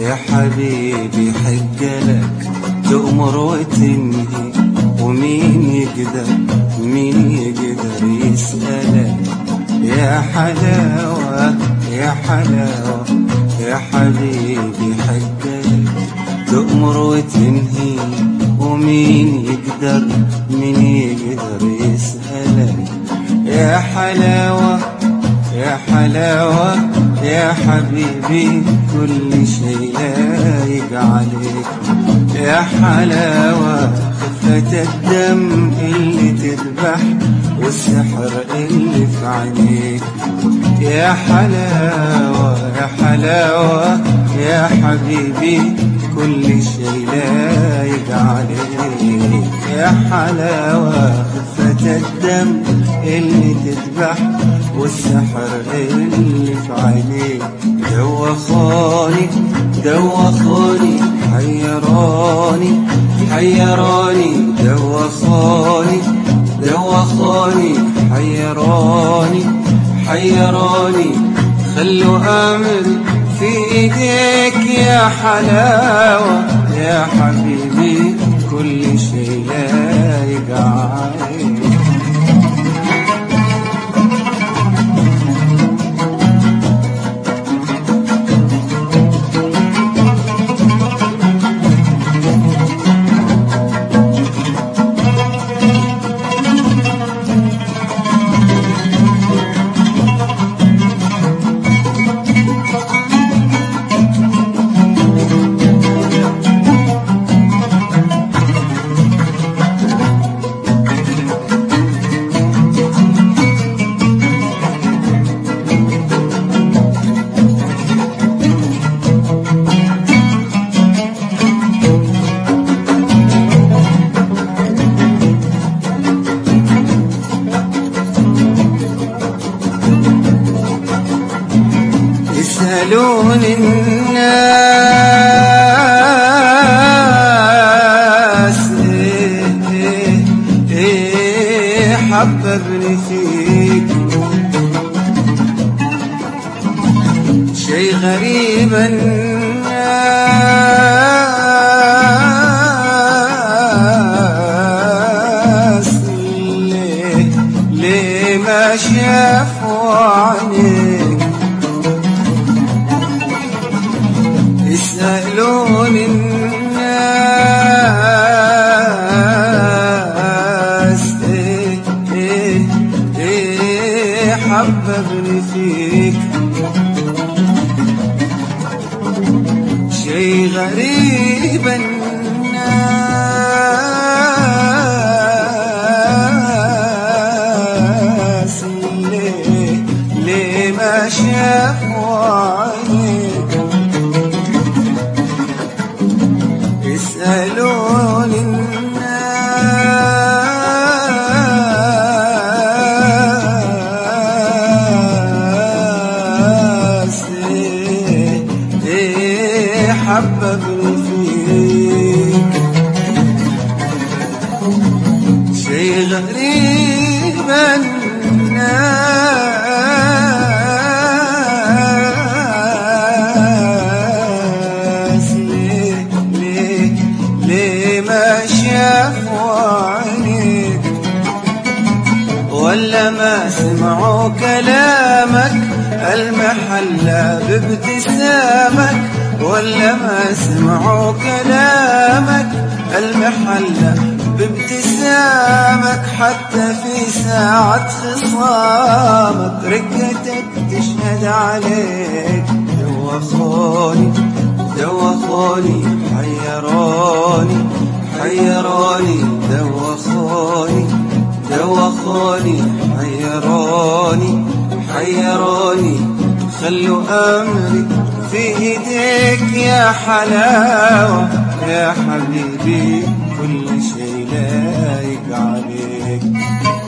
يا حبيبي حق لك تأمر وتنهي ومين يقدر مين يقدر يسألك يا حلاوة يا حلاوة يا حبيبي حق لك تأمر وتنهي ومين يقدر مين يقدر يسألك يا حلاوة يا حلاوة يا حبيبي كل شيء لايق عليك يا حلاوة خفة الدم اللي تذبح والسحر اللي في عينيك يا حلاوة يا حلاوة يا حبيبي كل شيء لايق عليك يا حلاوة خفة الدم اللي تذبح والسحر اللي في عينيك دوخوني دوخوني حيروني حيروني دوخوني دوخوني حيروني حيروني خلوا امري في ايديك يا حلاوة يا حبيبي كل شيء لايق عليك يسألون الناس إيه إيه إيه حببني فيك شي غريب الناس ليه ليه ما شافوا عينيك يسألون الناس إيه إيه إيه حببني فيك شي غريب الناس ليه ليه ما شافوا عينيك يسألون الناس إيه إيه حببني فيك شي غريب الناس ليه ليه ليه ما شافوا عينيك ولا ما سمعوا كلامك المحلى بابتسامك ولا ما سمعوا كلامك المحلى بابتسامك حتى في ساعة خصامك رقتك تشهد عليك دوخوني دوخوني حيروني حيروني دوخوني دوخوني حيروني حيروني خلوا أمري في ايديك يا حلاوة يا حبيبي كل شيء لايق عليك